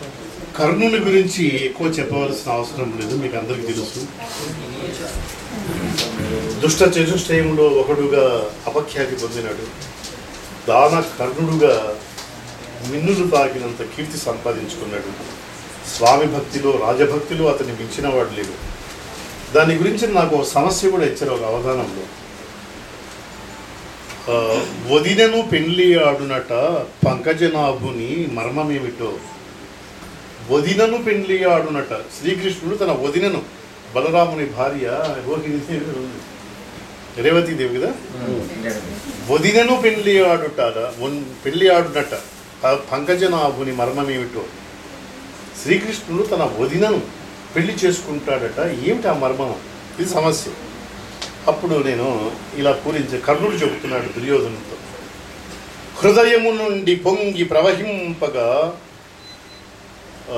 కర్ణుని గురించి ఎక్కువ చెప్పవలసిన అవసరం లేదు మీకు అందరికీ తెలుసు దుష్ట చతుష్టయంలో ఒకడుగా అపఖ్యాతి పొందినాడు దాన కర్ణుడుగా మిన్నులు తాకినంత కీర్తి సంపాదించుకున్నాడు స్వామి భక్తిలో రాజభక్తిలో అతన్ని మించిన వాడు లేడు దాని గురించి నాకు ఒక సమస్య కూడా ఇచ్చారు ఒక అవధానంలో ఆ, వదినను పెళ్లి ఆడునట పంకజనాభుని మర్మమేమిటో వదినను పెళ్లి ఆడునట శ్రీకృష్ణుడు తన వదినను బలరాముని భార్య రోహిణి రేవతీదేవి కదా వదినను పెళ్లి ఆడుట వన్- పెళ్లి ఆడునట ఆ పంకజనాభుని మర్మమేమిటో శ్రీకృష్ణుడు తన వదినను పెళ్లి చేసుకుంటాడట ఏమిటి ఆ మర్మం ఇది సమస్య అప్పుడు నేను ఇలా పూరించే కర్ణుడు చెబుతున్నాడు దుర్యోధనుతో హృదయము నుండి పొంగి ప్రవహింపగా ఆ,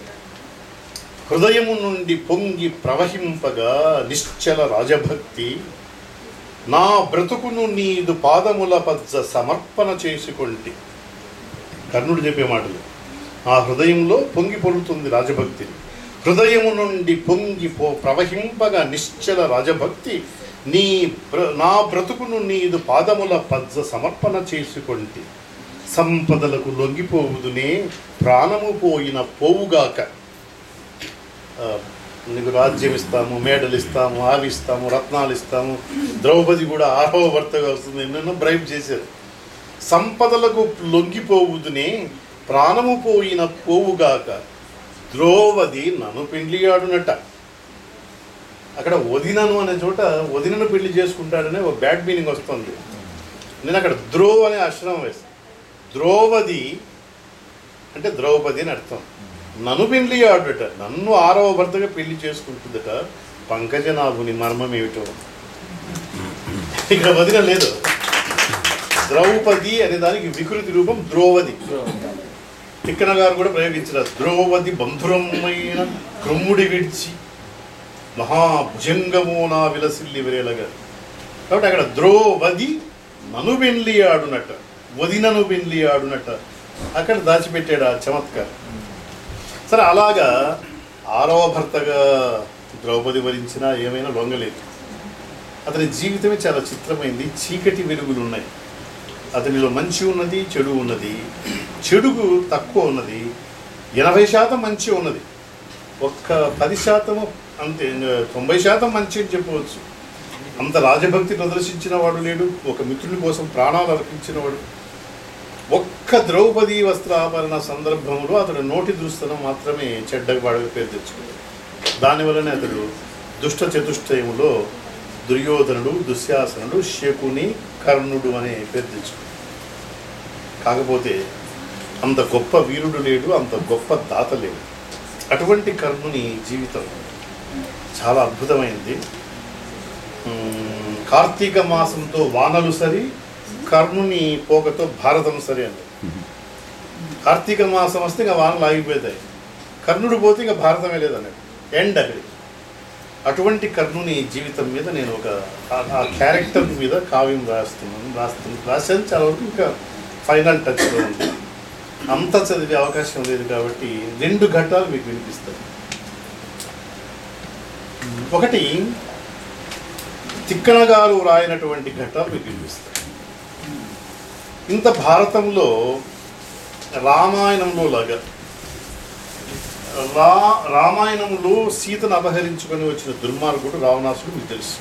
హృదయము నుండి పొంగి ప్రవహింపగా నిశ్చల రాజభక్తి నా బ్రతుకును నీదు పాదముల పద్ద సమర్పణ చేసుకొంటి కర్ణుడు చెప్పే మాటలు ఆ హృదయంలో పొంగి పొరుతుంది రాజభక్తి హృదయము నుండి పొంగి పో ప్రవహింపగా నిశ్చల రాజభక్తి నీ బ్ర నా బ్రతుకును నీదు పాదముల పద్ద సమర్పణ చేసుకొంటి సంపదలకు లొంగిపోవుదునే ప్రాణము పోయిన పోవుగాక ఆ, నీకు రాజ్యం ఇస్తాము మేడలు ఇస్తాము ఆవి ఇస్తాము రత్నాలు ఇస్తాము ద్రౌపది కూడా ఆరవ భర్తగా వస్తుంది ఎన్నెన్నో బ్రైబ్ చేశారు సంపదలకు లొంగిపోవుదునే ప్రాణము పోయిన పోవుగాక ద్రౌపది నన్ను పెళ్లియాడునట అక్కడ వదినను అనే చోట వదినను పెళ్లి చేసుకుంటాడనే ఒక బ్యాడ్ మీనింగ్ వస్తుంది నేను అక్కడ ద్రో అనే అక్షరం వేస్తాను ద్రౌపది అంటే ద్రౌపది అని అర్థం నన్ను పెళ్లి ఆడుట నన్ను ఆరవ భర్తగా పెళ్లి చేసుకుంటుందట పంకజనాభుని మర్మం ఏమిటో ఇక్కడ వదిన లేదు ద్రౌపది అనే దానికి వికృతి రూపం ద్రౌపది తిక్కన గారు కూడా ప్రయోగించారు ద్రౌపది బంధురమైన క్రొమ్ముడి విడిచి మహాభుజంగమోనా విలసిల్లి విరేలగా కాబట్టి అక్కడ ద్రౌపది నను పెళ్లి ఆడునట వదినను పెళ్లి ఆడునట అక్కడ దాచిపెట్టాడు ఆ చమత్కారం సరే అలాగా ఆరవ భర్తగా ద్రౌపది వరించినా ఏమైనా లొంగలేదు అతని జీవితమే చాలా చిత్రమైంది చీకటి వెలుగులు ఉన్నాయి అతనిలో మంచి ఉన్నది చెడు ఉన్నది చెడుగు తక్కువ ఉన్నది ఎనభై శాతం మంచి ఉన్నది ఒక్క పది శాతము అంతే తొంభై శాతం మంచి అని చెప్పవచ్చు అంత రాజభక్తి ప్రదర్శించిన వాడు లేడు ఒక మిత్రుని కోసం ప్రాణాలు అర్పించిన వాడు ఒక్క ద్రౌపది వస్త్రాభరణ సందర్భంలో అతడు నోటి దుస్తనం మాత్రమే చెడ్డగా వాడిగా పేరు తెచ్చుకున్నాడు దానివల్లనే అతడు దుష్ట చతుష్టయములో దుర్యోధనుడు దుశ్శాసనుడు శకుని కర్ణుడు అనే పేరు తెచ్చుకున్నాడు కాకపోతే అంత గొప్ప వీరుడు లేడు అంత గొప్ప దాత లేడు అటువంటి కర్ణుని జీవితం చాలా అద్భుతమైంది ఉమ్, కార్తీక మాసంతో వానలు సరి కర్ణుని పోకతో భారతం సరి అండి కార్తీక మాసం వస్తే ఇంకా వానలు ఆగిపోతాయి కర్ణుడు పోతే ఇంకా భారతమే లేదన్నాడు ఎండ్ అక్కడికి అటువంటి కర్ణుని జీవితం మీద నేను ఒక ఆ- ఆ క్యారెక్టర్ మీద కావ్యం రాస్తున్నాను రాస్తున్నాను రాశాను చాలా వరకు ఇంకా ఫైనల్ టచ్లో ఉంది అంత చదివే అవకాశం లేదు కాబట్టి రెండు ఘట్టాలు మీకు వినిపిస్తాను ఒకటి తిక్కన గారు రాయినటువంటి ఘట్టాలు మీకు వినిపిస్తాను ఇంత భారతంలో రామాయణంలో లాగా రా రామాయణంలో సీతను అపహరించుకొని వచ్చిన దుర్మార్గుడు రావణాసుడు మీకు తెలుసు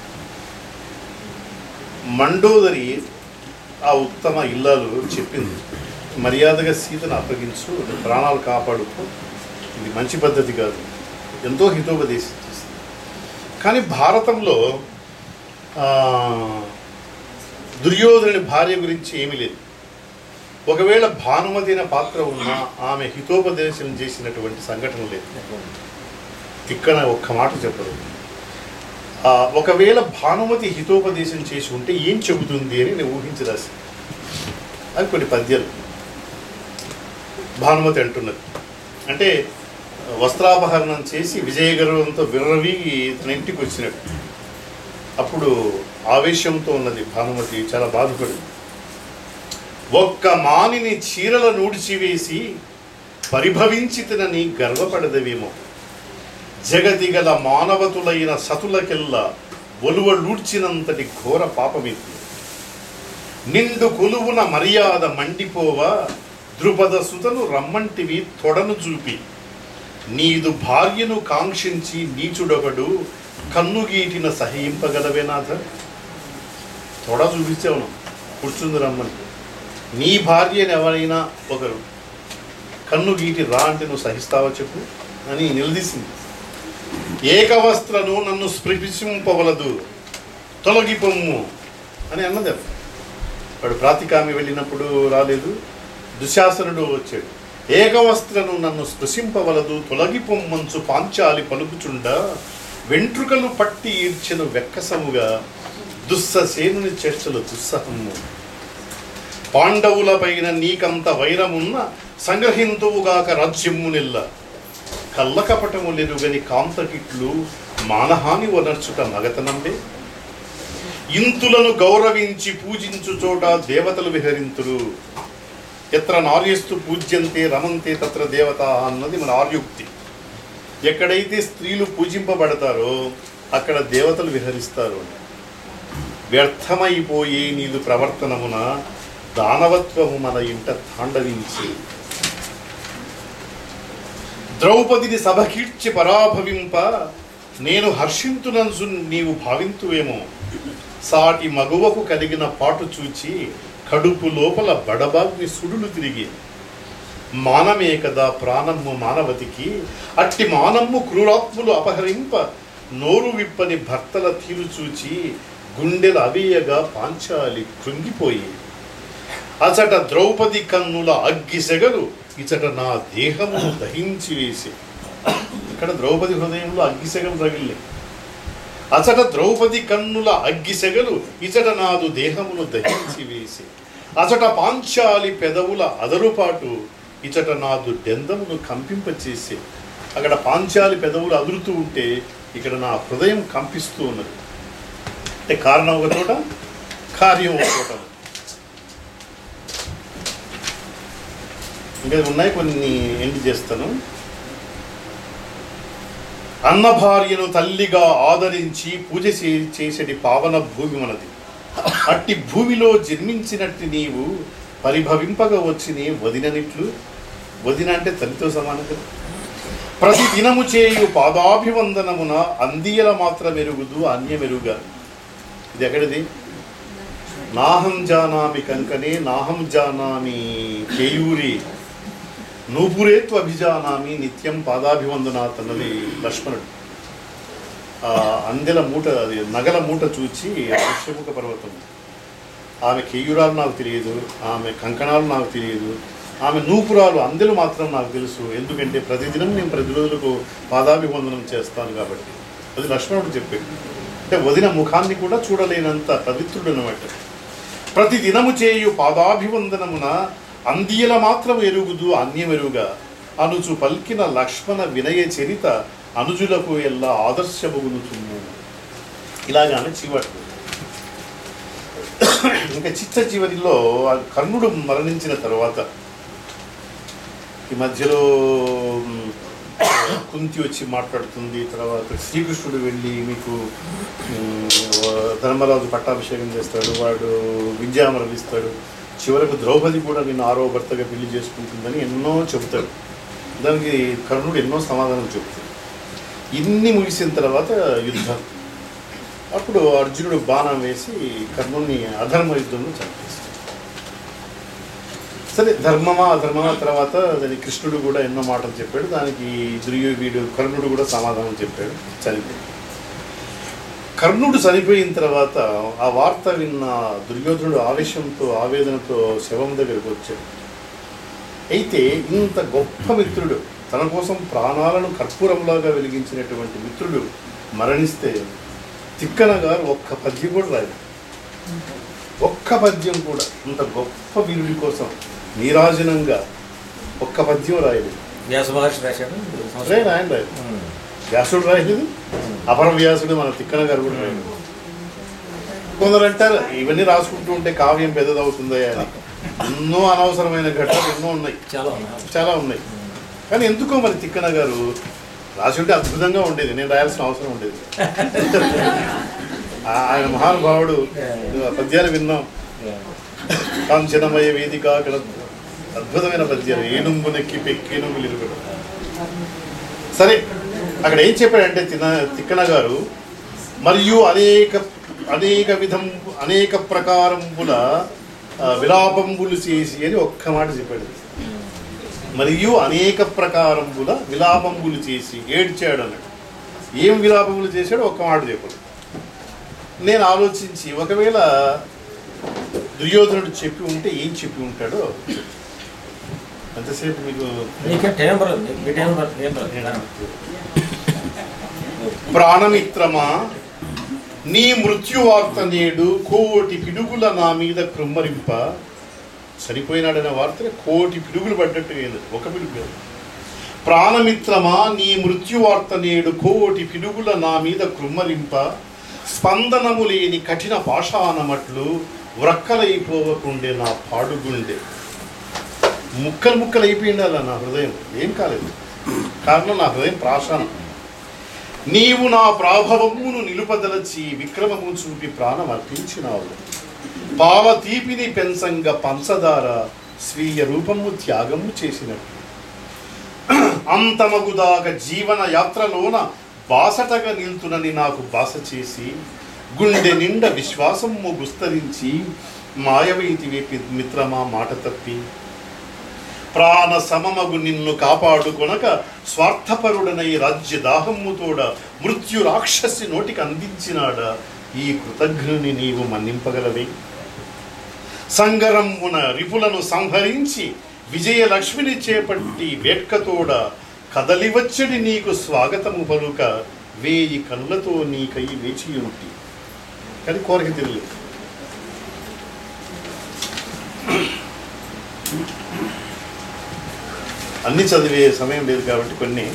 మండోదరి ఆ ఉత్తమ ఇల్లాలు చెప్పింది మర్యాదగా సీతను అప్పగించు నీ ప్రాణాలు కాపాడుకో ఇది మంచి పద్ధతి కాదు ఎంతో హితోపదేశం చేసింది కానీ భారతంలో ఆ, దుర్యోధనుని భార్య గురించి ఏమీ లేదు ఒకవేళ భానుమతి అనే పాత్ర ఉన్నా ఆమె హితోపదేశం చేసినటువంటి సంఘటన లేదు ఇక్కడ ఒక్క మాట చెప్పదు ఆ, ఒకవేళ భానుమతి హితోపదేశం చేసి ఉంటే ఏం చెబుతుంది అని నేను ఊహించి రాసి అవి కొన్ని పద్యాలు భానుమతి అంటున్నది అంటే వస్త్రాపహరణం చేసి విజయగర్వంతో విర్రవీగి తన ఇంటికి వచ్చినట్టు అప్పుడు ఆవేశంతో ఉన్నది భానుమతి చాలా బాధపడింది ఒక్క మానిని చీరల నూడిచివేసి పరిభవించితనని గర్వపడదవేమో జగతిగల మానవతులైన సతులకెల్లా ఒలువలూడ్చినంతటి ఘోర పాపమిది నిండు కొలువున మర్యాద మండిపోవా ద్రుపద సుతను రమ్మంటివి తొడను చూపి నీదు భార్యను కాంక్షించి నీచుడొకడు కన్నుగీటిన సహింపగలవేనాథ తొడ చూపించావు కూర్చుంది రమ్మని నీ భార్యని ఎవరైనా ఒకరు కన్ను గీటి రా అంటే నువ్వు సహిస్తావా చెప్పు అని నిలదీసింది ఏకవస్త్రను నన్ను స్పృశింపవలదు తొలగిపొమ్ము అని అన్నది అప్పుడు. వాడు ప్రాతికామి వెళ్ళినప్పుడు రాలేదు దుశాసనుడు వచ్చాడు ఏకవస్త్రను నన్ను స్పృశింపవలదు తొలగిపొమ్మంచు పాంచాలి పలుకుచుండ వెంట్రుకలు పట్టి ఈడ్చెను వెక్కసముగా దుస్ససేనుని చేష్టలు దుస్సహము పాండవులపైన నీకంత వైరమున్న సంగ్రహింతువుగాక రాజ్యము నెల్ల కల్లకపటము లెరుగని కాంతకిట్లు మానహాని వనర్చుట మగతనంబే ఇంతులను గౌరవించి పూజించు చోట దేవతలు విహరింతురు ఎత్ర నార్యస్తు పూజ్యంతే రమంతే తత్ర దేవత అన్నది మన ఆర్యుక్తి ఎక్కడైతే స్త్రీలు పూజింపబడతారో అక్కడ దేవతలు విహరిస్తారు వ్యర్థమైపోయే నీదు ప్రవర్తనమున దానవత్వము మన ఇంట తాండవించి ద్రౌపదిని సభకీడ్చి పరాభవింప నేను హర్షింతునంచు నీవు భావింతువేమో సాటి మగువకు కలిగిన పాటు చూచి కడుపు లోపల బడబాగ్ని సుడులు తిరిగి మానమే కదా ప్రాణము మానవతికి అట్టి మానమ్ము క్రూరాత్ములు అపహరింప నోరు విప్పని భర్తల తీరు చూచి గుండెల అవేయగా పాంచాలి కృంగిపోయి అచట ద్రౌపది కన్నుల అగ్గి సెగలు ఇచట నా దేహమును దహించి వేసి ఇక్కడ ద్రౌపది హృదయంలో అగ్గి సెగలు తగిలి అచట ద్రౌపది కన్నుల అగ్గి సెగలు ఇచట నాదు దేహమును దహించి వేసి అచట పాంచాలి పెదవుల అదరుపాటు ఇచట నాదు డెందమును కంపింపచేసి అక్కడ పాంచాలి పెదవులు అదురుతూ ఉంటే ఇక్కడ నా హృదయం కంపిస్తూ ఉన్నది అంటే కారణం ఒక చోట కార్యం ఒక చోట ఇంకా ఉన్నాయి కొన్ని ఎండ్ చేస్తాను అన్న భార్యను తల్లిగా ఆదరించి పూజ చే- చేసేటి పావన భూమి మనది అట్టి భూమిలో జన్మించినట్టు నీవు పరిభవింపగా వచ్చి వదిననిట్లు వదిన అంటే తల్లితో సమానం కదా ప్రతి దినము చేయు పాదాభివందనమున అందియల మాత్రం మెరుగుదు అన్యమెరుగా ఇది ఎక్కడిది నాహం జానామి కంకనే నాహం జానామి కేయూరి నూపురేత్వ అభిజానామి నిత్యం పాదాభివందనాత్ అన్నది లక్ష్మణుడు ఆ అందెల మూట అది నగల మూట చూచి పుష్యముఖ పర్వతం ఆమె కేయురాలు నాకు తెలియదు ఆమె కంకణాలు నాకు తెలియదు ఆమె నూపురాలు అందెలు మాత్రం నాకు తెలుసు ఎందుకంటే ప్రతిదినం నేను ప్రతి రోజులకు పాదాభివందనం చేస్తాను కాబట్టి అది లక్ష్మణుడు చెప్పాడు అంటే వదిన ముఖాన్ని కూడా చూడలేనంత పవిత్రుడు అనమాట ప్రతి దినము చేయు పాదాభివందనమున అందియల మాత్రం ఎరుగుదు అన్యమెరుగా అనుచు పల్కిన లక్ష్మణ వినయ చరిత అనుజులకు ఎల్లా ఆదర్శమగునుచును ఇలాగానే చివరి ఇంకా చిట్ట చివరిలో ఆ కర్ణుడు మరణించిన తర్వాత ఈ మధ్యలో మ్, కుంతి వచ్చి మాట్లాడుతుంది తర్వాత శ్రీకృష్ణుడు వెళ్ళి మీకు మ్, ధర్మరాజు పట్టాభిషేకం చేస్తాడు వాడు విద్యామరం ఇస్తాడు చివరకు ద్రౌపది కూడా నిన్ను ఆరో భర్తగా పెళ్లి చేసుకుంటుందని ఎన్నో చెబుతాడు దానికి కర్ణుడు ఎన్నో సమాధానం చెబుతాడు ఇన్ని ముగిసిన తర్వాత యుద్ధం అప్పుడు అర్జునుడు బాణం వేసి కర్ణుడిని అధర్మ యుద్ధంలో చంపేస్తాడు సరే ధర్మమా అధర్మమా తర్వాత దాని కృష్ణుడు కూడా ఎన్నో మాటలు చెప్పాడు దానికి దుర్యో వీడు కర్ణుడు కూడా సమాధానం చెప్పాడు చనిపోయాడు కర్ణుడు చనిపోయిన తర్వాత ఆ వార్త విన్న దుర్యోధనుడు ఆవేశంతో ఆవేదనతో శవం దగ్గరికి వచ్చాడు అయితే ఇంత గొప్ప మిత్రుడు తన కోసం ప్రాణాలను కర్పూరంలాగా వెలిగించినటువంటి మిత్రుడు మరణిస్తే తిక్కన గారు ఒక్క పద్యం కూడా రాయదు ఒక్క పద్యం కూడా ఇంత గొప్ప వీరుడి కోసం నీరాజనంగా ఒక్క పద్యం రాయలేదు వ్యాస మహర్షి రాశాడు రాయను ఆయన రాయదు వ్యాసుడు రాయలేదు అపర వ్యాసుడు మన తిక్కన గారు కూడా రాయలేదు కొందరు అంటారు ఇవన్నీ రాసుకుంటూ ఉంటే కావ్యం పెద్దదవుతుందా అని ఎన్నో అనవసరమైన ఘట్టాలు ఎన్నో ఉన్నాయి చాలా ఉన్నాయి చాలా ఉన్నాయి కానీ ఎందుకో మరి తిక్కన గారు రాసి ఉంటే అద్భుతంగా ఉండేది నేను రాయాల్సిన అవసరం ఉండేది ఆ- ఆయన మహానుభావుడు ఆ పద్యాలు విన్నాం కాంచనమయ వేదిక అక్కడ అద్భుతమైన పద్యాలు ఏనుంగు నెక్కి పెక్కేనుగు నిలుగుడు సరే అక్కడ ఏం చెప్పాడంటే తిన తిక్కన గారు మరియు అనేక అనేక విధం అనేక ప్రకారంబుల ఆ, విలాపంబులు చేసి అని ఒక్క మాట చెప్పాడు మరియు అనేక ప్రకారంబుల విలాపంబులు చేసి ఏడ్చాడు అన్నాడు ఏం విలాపములు చేశాడో ఒక్క మాట చెప్పాడు నేను ఆలోచించి ఒకవేళ దుర్యోధనుడు చెప్పి ఉంటే ఏం చెప్పి ఉంటాడో అంతసేపు మీకు నీకే టైం పడదు మీ టైం పడదు ఏం పడదు ప్రాణమిత్రమా నీ మృత్యువార్త నేడు కోటి పిడుగుల నా మీద కృమ్మరింప చనిపోయినాడనే వార్త కోటి పిడుగులు పడ్డట్టు లేదు ఒక పిడుగు కాదు. ప్రాణమిత్రమా నీ మృత్యువార్త నేడు కోటి పిడుగుల నా మీద కృమ్మరింప స్పందనము లేని కఠిన పాషాణమట్లు వ్రక్కలైపోవకుండే నా పాడుగుండె ముక్కలు ముక్కలు అయిపోయిండాల నా హృదయం ఏం కాలేదు కారణం నా హృదయం ప్రాశానం నీవు నా ప్రాభవమును నిలుపదలచి విక్రమము చూపి ప్రాణం అర్పించినావు పాల తీపిని పెంచంగ పంచదార స్వీయ రూపము త్యాగము చేసినట్టు అంతమగుదాక జీవన యాత్రలోన బాసటగా నిల్తునని నాకు బాస చేసి గుండె నిండా విశ్వాసము గుస్తరించి మాయవైతివే పి- మిత్రమా మాట తప్పి ప్రాణ సమమగు నిన్ను కాపాడుకొనక స్వార్థపరుడనై రాజ్య దాహమ్ముతోడ మృత్యు రాక్షసి నోటికి అందించినాడ ఈ కృతజ్ఞుని నీవు మన్నింపగలవే సంగరమ్మున రిపులను సంహరించి విజయలక్ష్మిని చేపట్టి వేట్కతోడ కదలివచ్చడి నీకు స్వాగతము పలుక వేయి కళ్ళతో నీకై వేచియుంటి కానీ కోరిక తెలియదు అన్ని చదివే సమయం లేదు కాబట్టి కొన్ని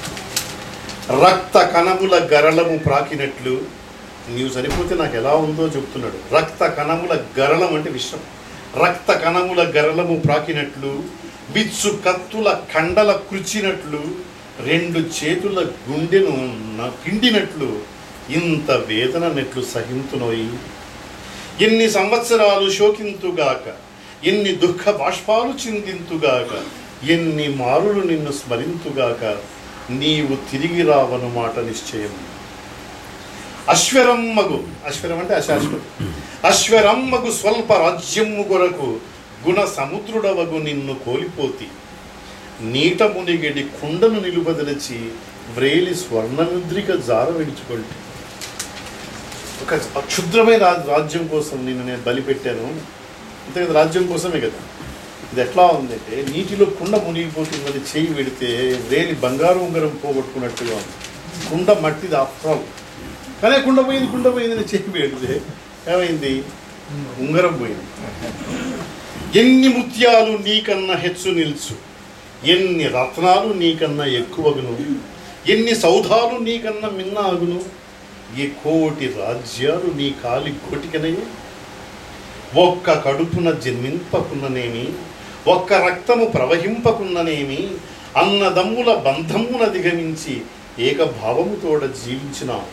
రక్త కణముల గరళము ప్రాకినట్లు నీవు చనిపోతే నాకు ఎలా ఉందో చెప్తున్నాడు రక్త కణముల గరళం అంటే విషం రక్త కణముల గరళము ప్రాకినట్లు బిచ్చు కత్తుల కండల కృచినట్లు రెండు చేతుల గుండెను న- పిండినట్లు ఇంత వేదన నెట్లు సహింతునోయి ఎన్ని సంవత్సరాలు శోకింతుగాక ఎన్ని దుఃఖ బాష్పాలు చిందింతుగాక ఎన్ని మారులు నిన్ను స్మరింతుగాక నీవు తిరిగి రావను మాట నిశ్చయం అశ్వరమ్మగు అశ్వరం అంటే అశాశ్వతం అశ్వరమ్మగు స్వల్ప రాజ్యము కొరకు గుణ సముద్రుడవగు నిన్ను కోల్పోతి నీట మునిగడి కుండను నిలుపదలచి వ్రేలి స్వర్ణముద్రిక జార విడుచుకొంటి ఒక అక్షుద్రమైన రా- రాజ్యం కోసం నిన్ను నేను బలి పెట్టాను అంతే కదా రాజ్యం కోసమే కదా ఇది ఎట్లా ఉందంటే నీటిలో కుండ మునిగిపోతుందని చేయి పెడితే వేలి బంగారు ఉంగరం పోగొట్టుకున్నట్టుగా ఉంది కుండ మట్టిది ఆఫ్టర్ కానీ కుండ పోయింది కుండ పోయిందని చేయి పెడితే ఏమైంది ఉంగరం పోయింది ఎన్ని ముత్యాలు నీకన్నా హెచ్చు నిల్చు ఎన్ని రత్నాలు నీకన్నా ఎక్కువగును ఎన్ని సౌధాలు నీకన్నా మిన్న అగును ఈ కోటి రాజ్యాలు నీ కాలి కొటికనయ్యే ఒక్క కడుపున జన్మింపకున్ననేమి ఒక్క రక్తము ప్రవహింపకున్ననేమి అన్నదమ్ముల బంధమున దిగమించి ఏకభావముతోడ జీవించినావు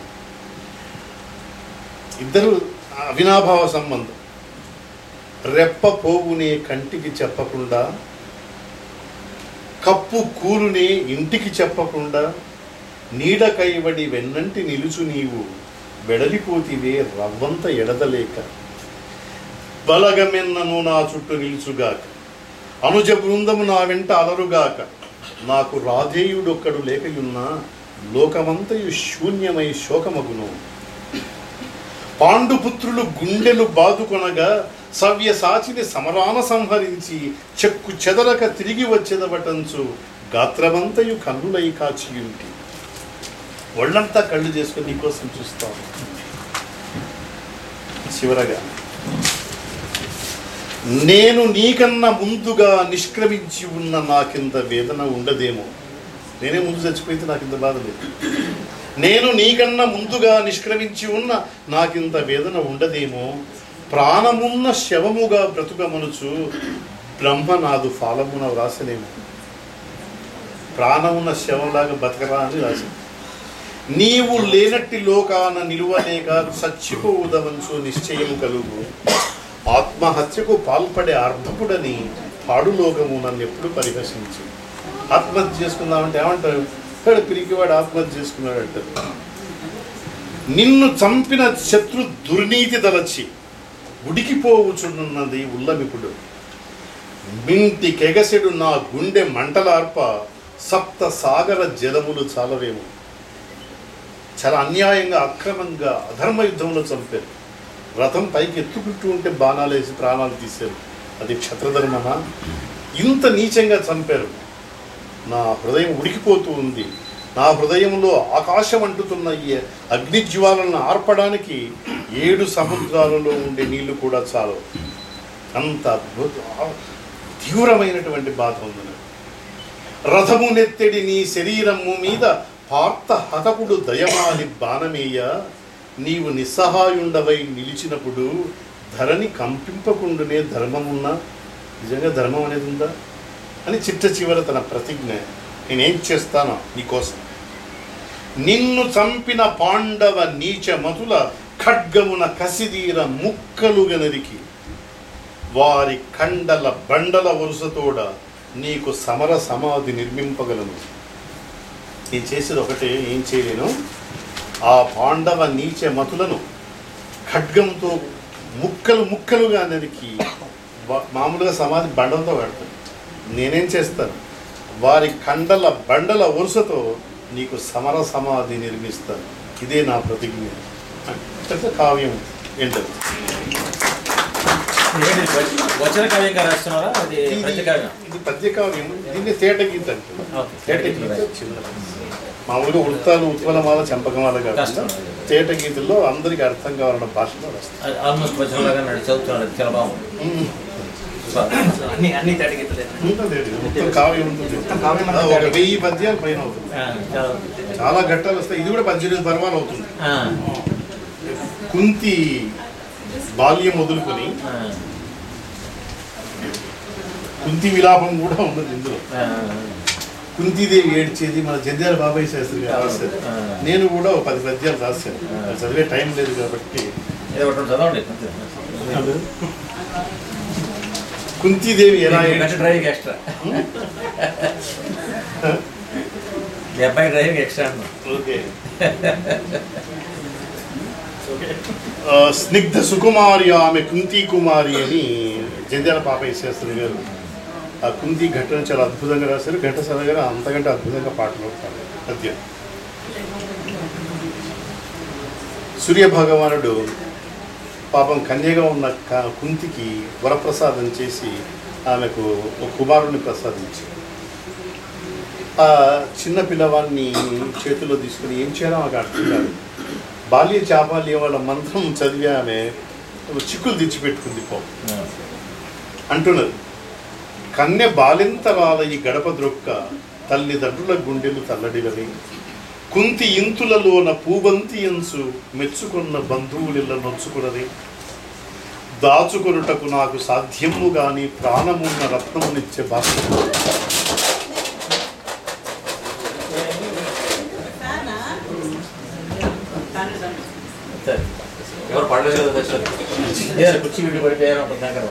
ఇద్దరు అవినాభావ సంబంధం రెప్ప పోవునే కంటికి చెప్పకుండా కప్పు కూలునే ఇంటికి చెప్పకుండా నీడ కైవడి వెన్నంటి నిలుచు నీవు వెడలిపోతివే రవ్వంత ఎడదలేక బలగమెన్నను నా చుట్టూ నిలుచుగాక అనుజ బృందము నా వెంట అలరుగాక నాకు రాధేయుడొక్కడు లేకయున్నా లోకమంతయు శూన్యమై శోకమగును పాండుపుత్రులు గుండెలు బాదుకొనగా సవ్య సాచిని సమరాన సంహరించి చెక్కు చెదరక తిరిగి వచ్చేదవటంచు గాత్రమంతయు కన్నులై కాచియుంటి ఒళ్ళంతా కళ్ళు చేసుకుని నీకోసం చూస్తాను చివరగా నేను నీకన్నా ముందుగా నిష్క్రమించి ఉన్న నాకింత వేదన ఉండదేమో నేనే ముందు చచ్చిపోతే నాకింత బాధ లేదు నేను నీకన్నా ముందుగా నిష్క్రమించి ఉన్న నాకింత వేదన ఉండదేమో ప్రాణమున్న శవముగా బ్రతుకమనుచు బ్రహ్మ నాదు ఫాలమున వ్రాసనేమో ప్రాణమున్న శవంలాగా బతకరా అని రాసింది నీవు లేనట్టి లోకాన నిలువలేక చచ్చిపోవుదవంచు నిశ్చయము కలుగు ఆత్మహత్యకు పాల్పడే అర్ధకుడని పాడులోకము నన్ను ఎప్పుడు పరిహసించు ఆత్మహత్య చేసుకుందామంటే ఏమంటారు ఇక్కడ పిరికివాడు ఆత్మహత్య చేసుకున్నాడు అంటారు నిన్ను చంపిన శత్రు దుర్నీతి దలచి ఉడికిపోవుచున్నది ఉల్లమిపుడు మింటి కెగసెడు నా గుండె మంటలార్ప సప్త సాగర జలములు చాలవేమో చాలా అన్యాయంగా అక్రమంగా అధర్మ యుద్ధంలో చంపారు రథం పైకి ఎత్తుకుంటూ ఉంటే బాణాలు వేసి ప్రాణాలు తీశారు అది క్షత్రధర్మమా ఇంత నీచంగా చంపారు నా హృదయం ఉడికిపోతూ ఉంది నా హృదయంలో ఆకాశం అంటుతున్న ఈ అగ్నిజ్వాలను ఆర్పడానికి ఏడు సముద్రాలలో ఉండే నీళ్లు కూడా చాలు అంత అద్భుత తీవ్రమైనటువంటి బాధ ఉంది నాకు రథము నెత్తెడి నీ శరీరము మీద పార్త హతకుడు దయమాలి బాణమేయ నీవు నిస్సహాయుండవై నిలిచినప్పుడు ధరని కంపింపకుండునే ధర్మమున్నా నిజంగా ధర్మం అనేది ఉందా అని చిట్ట చివర తన ప్రతిజ్ఞ నేనేం చేస్తానో నీకోసం నిన్ను చంపిన పాండవ నీచ మతుల ఖడ్గమున కసిదీర ముక్కలుగా నరికి వారి కండల బండల వరుసతోడ నీకు సమర సమాధి నిర్మింపగలను నేను చేసేది ఒకటే ఏం చేయలేను ఆ పాండవ నీచ మతులను ఖడ్గంతో ముక్కలు ముక్కలుగా నరికి వా- మామూలుగా సమాధి బండలతో కడతాను నేనేం చేస్తాను వారి కండల బండల వరుసతో నీకు సమర సమాధి నిర్మిస్తాను ఇదే నా ప్రతిజ్ఞ అంటే కావ్యం ఏంటది ఏంటి వచ- వచన కావ్యంగా రాస్తున్నారా అది ప్రతి కావ్యం ఇది పద్య కావ్యం దీన్ని తేట గీత అంటారు ఓకే. తేట గీత చిన్నది. మామూలుగా ఉడతాలు ఉత్పలమాల చంపకమాల కాకుండా కష్టం. తేట గీతల్లో అందరికి అర్థం కావాలన్న భాషలో రాస్తారు అది ఆల్మోస్ట్ వచనలాగా నడి చదువుతున్నాడు అది చాలా బాగుంది ఉమ్. అన్ని అన్ని తడిగితలే ఉంటుంది ఇది. మొత్తం కావ్యం ఉంటుంది కావ్యం అంతా ఒక వెయ్యి పద్యాలు పైన అవుతుంది ఆ, చాలా చాలా ఘట్టాలు వస్తాయి ఇది కూడా పద్దెనిమిది పర్వాలు అవుతుంది ఆ, కుంతి బాల్యం వదులుకొని ఆ, కుంతి విలాపం కూడా ఉన్నది ఇందులో ఆ, కుంతీదేవి ఏడ్చేది మన జంధ్యాల బాబాయ్ శాస్త్రి గారు రాశారు ఆ. నేను కూడా ఒక పది పద్యాలు రాశాను ఆ. అది చదివే టైం లేదు కాబట్టి ఏదో ఒకటి చదవండి అంతే. కుంతీదేవి ఎలా మీ ఏడ్చి- డ్రైవింగ్ ఎక్స్ట్రా మీ అబ్బాయి డ్రైవింగ్ ఎక్స్ట్రా అన్నా ఓకే ఆ, స్నిగ్ధ సుకుమారి ఆమె కుంతి కుమారి అని జంధ్యాల పాపయ్య శాస్త్రి గారు ఆ కుంతి ఘటన చాలా అద్భుతంగా రాశారు ఘంటసాల గారు అంతకంటే అద్భుతంగా పాటలు పాడారు పద్యం సూర్య భగవానుడు పాపం కన్యగా ఉన్న క- కుంతికి వరప్రసాదం చేసి ఆమెకు ఒక కుమారుని ప్రసాదించి ఆ చిన్న పిల్లవాడిని చేతిలో తీసుకుని ఏం చేయాలో మాకు అర్థం కాదు బాల్య చాపాల్య వాళ్ళ మంత్రం చదివి ఆమె చిక్కులు తెచ్చిపెట్టుకుంది పో అంటున్నది కన్నె బాలింతరాల ఈ గడప ద్రొక్క తల్లిదండ్రుల గుండెలు తల్లడిలవి కుంతి ఇంతులలోన పూబంతి ఎంసు మెచ్చుకున్న బంధువులిల్ల నొచ్చుకున్నది దాచుకొనుటకు నాకు సాధ్యము గాని ప్రాణమున్న రత్నమునిచ్చే భాష సరే ఎవరు పడలేదు కదా సార్ కుర్చీ వీడి పడిపోయారు అప్పుడు దగ్గర